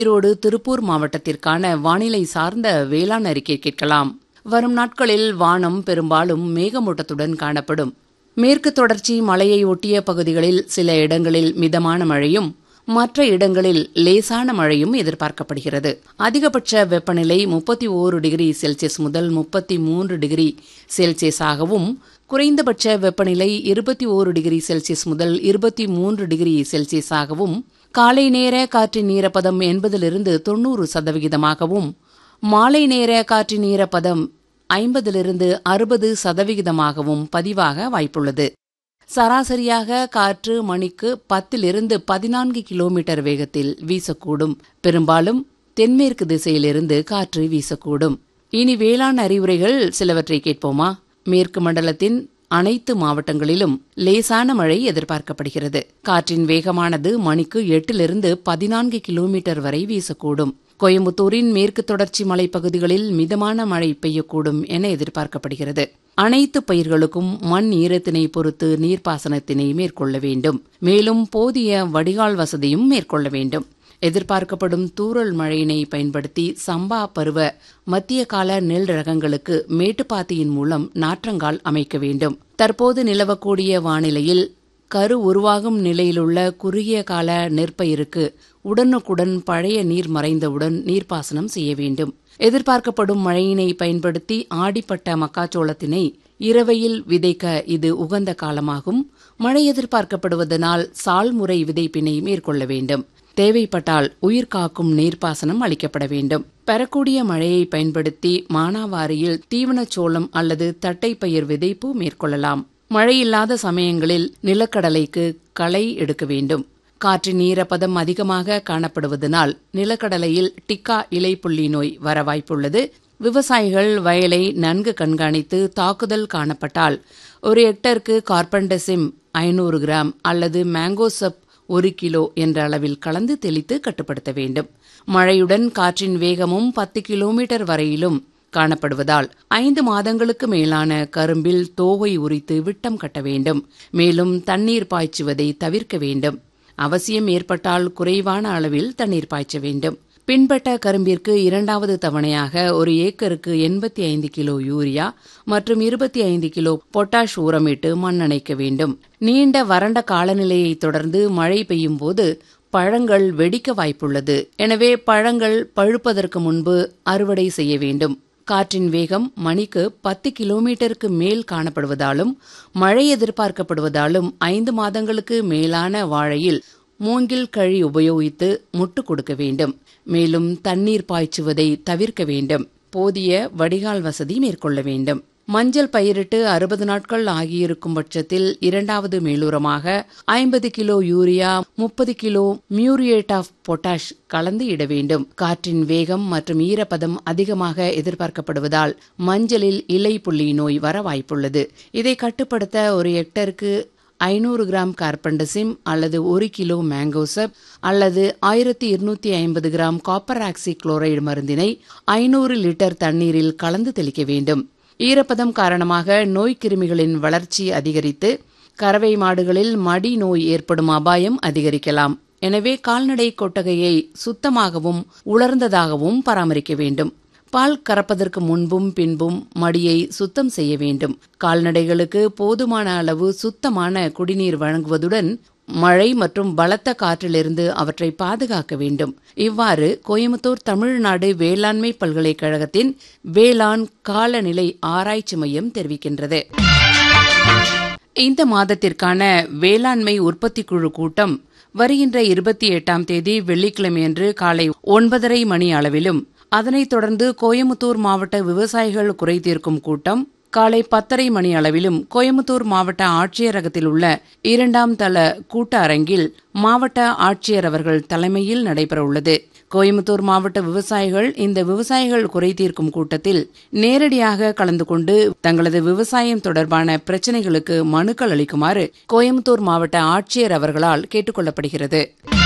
ஈரோடு திருப்பூர் மாவட்டத்திற்கான வானிலை சார்ந்த வேளாண் அறிக்கை கேட்கலாம் வரும் நாட்களில் வானம் பெரும்பாலும் மேகமூட்டத்துடன் காணப்படும் மேற்கு தொடர்ச்சி மலையை ஒட்டிய பகுதிகளில் சில இடங்களில் மிதமான மழையும் மற்ற இடங்களில் லேசான மழையும் எதிர்பார்க்கப்படுகிறது அதிகபட்ச வெப்பநிலை முப்பத்தி ஓரு டிகிரி செல்சியஸ் முதல் முப்பத்தி மூன்று டிகிரி செல்சியஸாகவும் குறைந்தபட்ச வெப்பநிலை இருபத்தி ஓரு டிகிரி செல்சியஸ் முதல் இருபத்தி மூன்று டிகிரி செல்சியஸாகவும் காலை நேர காற்றின் ஈரப்பதம் எண்பதிலிருந்து தொன்னூறு சதவிகிதமாகவும் மாலை நேர காற்றின் ஈரப்பதம் ஐம்பதிலிருந்து அறுபது சதவிகிதமாகவும் பதிவாக வாய்ப்புள்ளது சராசரியாக காற்று மணிக்கு பத்திலிருந்து பதினான்கு கிலோமீட்டர் வேகத்தில் வீசக்கூடும் பெரும்பாலும் தென்மேற்கு திசையிலிருந்து காற்று வீசக்கூடும் இனி வேளாண் அறிவுரைகள் சிலவற்றை கேட்போமா மேற்கு மண்டலத்தின் அனைத்து மாவட்டங்களிலும் லேசான மழை எதிர்பார்க்கப்படுகிறது காற்றின் வேகமானது மணிக்கு எட்டிலிருந்து பதினான்கு கிலோமீட்டர் வரை வீசக்கூடும் கோயம்புத்தூரின் மேற்கு தொடர்ச்சி மலைப்பகுதிகளில் மிதமான மழை பெய்யக்கூடும் என எதிர்பார்க்கப்படுகிறது அனைத்து பயிர்களுக்கும் மண் ஈரத்தினை பொறுத்து நீர்ப்பாசனத்தினை மேற்கொள்ள வேண்டும் மேலும் போதிய வடிகால் வசதியும் மேற்கொள்ள வேண்டும் எதிர்பார்க்கப்படும் தூறல் மழையினை பயன்படுத்தி சம்பா பருவ மத்திய கால நெல் ரகங்களுக்கு மேட்டுப்பாத்தியின் மூலம் நாற்றங்கால் அமைக்க வேண்டும் தற்போது நிலவக்கூடிய வானிலையில் கரு உருவாகும் நிலையிலுள்ள குறுகிய கால நெற்பயிருக்கு உடனுக்குடன் பழைய நீர் மறைந்தவுடன் நீர்ப்பாசனம் செய்ய வேண்டும் எதிர்பார்க்கப்படும் மழையினை பயன்படுத்தி ஆடிப்பட்ட மக்காச்சோளத்தினை இரவையில் விதைக்க இது உகந்த காலமாகும் மழை எதிர்பார்க்கப்படுவதனால் சால்முறை விதைப்பினை மேற்கொள்ள வேண்டும் தேவைப்பட்டால் உயிர் காக்கும் நீர்ப்பாசனம் அளிக்கப்பட வேண்டும் பெறக்கூடிய மழையை பயன்படுத்தி மானாவாரியில் தீவனச்சோளம் அல்லது தட்டைப்பயிர் விதைப்பு மேற்கொள்ளலாம் மழையில்லாத சமயங்களில் நிலக்கடலைக்கு களை எடுக்க வேண்டும் காற்றின் ஈரப்பதம் அதிகமாக காணப்படுவதனால் நிலக்கடலையில் டிக்கா இலைப்புள்ளி நோய் வர வாய்ப்புள்ளது விவசாயிகள் வயலை நன்கு கண்காணித்து தாக்குதல் காணப்பட்டால் ஒரு ஹெக்டருக்கு கார்பன்டசிம் ஐநூறு கிராம் அல்லது மேங்கோசப் ஒரு கிலோ என்ற அளவில் கலந்து தெளித்து கட்டுப்படுத்த வேண்டும் மழையுடன் காற்றின் வேகமும் பத்து கிலோமீட்டர் வரையிலும் காணப்படுவதால் ஐந்து மாதங்களுக்கு மேலான கரும்பில் தோகை உரித்து விட்டம் கட்ட வேண்டும் மேலும் தண்ணீர் பாய்ச்சுவதை தவிர்க்க வேண்டும் அவசியம் ஏற்பட்டால் குறைவான அளவில் தண்ணீர் பாய்ச்ச வேண்டும் பின்பட்ட கரும்பிற்கு இரண்டாவது தவணையாக ஒரு ஏக்கருக்கு எண்பத்தி ஐந்து கிலோ யூரியா மற்றும் இருபத்தி ஐந்து கிலோ பொட்டாஷ் உரமிட்டு மண்ணணைக்க வேண்டும் நீண்ட வறண்ட காலநிலையை தொடர்ந்து மழை பெய்யும் போது பழங்கள் வெடிக்க வாய்ப்புள்ளது எனவே பழங்கள் பழுப்பதற்கு முன்பு அறுவடை செய்ய வேண்டும் காற்றின் வேகம் மணிக்கு பத்து கிலோமீட்டருக்கு மேல் காணப்படுவதாலும் மழை எதிர்பார்க்கப்படுவதாலும் ஐந்து மாதங்களுக்கு மேலான வாழையில் மூங்கில் கழி உபயோகித்து முட்டு கொடுக்க வேண்டும் மேலும் தண்ணீர் பாய்ச்சுவதை தவிர்க்க வேண்டும் போதிய வடிகால் வசதி மேற்கொள்ள வேண்டும் மஞ்சள் பயிரிட்டு அறுபது நாட்கள் ஆகியிருக்கும் பட்சத்தில் இரண்டாவது மேலூரமாக ஐம்பது கிலோ யூரியா முப்பது கிலோ மியூரியேட் ஆஃப் பொட்டாஷ் கலந்து இட வேண்டும் காற்றின் வேகம் மற்றும் ஈரப்பதம் அதிகமாக எதிர்பார்க்கப்படுவதால் மஞ்சளில் இலை புள்ளி நோய் வர வாய்ப்புள்ளது இதை கட்டுப்படுத்த ஒரு ஹெக்டருக்கு ஐநூறு கிராம் கார்பன்டசிம் அல்லது ஒரு கிலோ மேங்கோசப் அல்லது ஆயிரத்தி இருநூத்தி ஐம்பது கிராம் காப்பர் ஆக்சி குளோரைடு மருந்தினை ஐநூறு லிட்டர் தண்ணீரில் கலந்து தெளிக்க வேண்டும் ஈரப்பதம் காரணமாக நோய் கிருமிகளின் வளர்ச்சி அதிகரித்து கறவை மாடுகளில் மடி நோய் ஏற்படும் அபாயம் அதிகரிக்கலாம் எனவே கால்நடை கொட்டகையை சுத்தமாகவும் உலர்ந்ததாகவும் பராமரிக்க வேண்டும் பால் கறப்பதற்கு முன்பும் பின்பும் மடியை சுத்தம் செய்ய வேண்டும் கால்நடைகளுக்கு போதுமான அளவு சுத்தமான குடிநீர் வழங்குவதுடன் மழை மற்றும் பலத்த காற்றிலிருந்து அவற்றை பாதுகாக்க வேண்டும் இவ்வாறு கோயம்புத்தூர் தமிழ்நாடு வேளாண்மை பல்கலைக்கழகத்தின் வேளாண் காலநிலை ஆராய்ச்சி மையம் தெரிவிக்கின்றது இந்த மாதத்திற்கான வேளாண்மை உற்பத்தி குழு கூட்டம் வருகின்ற இருபத்தி எட்டாம் தேதி வெள்ளிக்கிழமையன்று காலை ஒன்பதரை மணி அளவிலும் அதனைத் தொடர்ந்து கோயமுத்தூர் மாவட்ட விவசாயிகள் குறை தீர்க்கும் கூட்டம் காலை பத்தரை மணி அளவிலும் கோயமுத்தூர் மாவட்ட ஆட்சியரகத்தில் உள்ள இரண்டாம் தள கூட்ட அரங்கில் மாவட்ட ஆட்சியர் அவர்கள் தலைமையில் நடைபெறவுள்ளது கோயமுத்தூர் மாவட்ட விவசாயிகள் இந்த விவசாயிகள் குறை தீர்க்கும் கூட்டத்தில் நேரடியாக கலந்து கொண்டு தங்களது விவசாயம் தொடர்பான பிரச்சினைகளுக்கு மனுக்கள் அளிக்குமாறு கோயமுத்தூர் மாவட்ட ஆட்சியர் அவர்களால் கேட்டுக் கொள்ளப்படுகிறது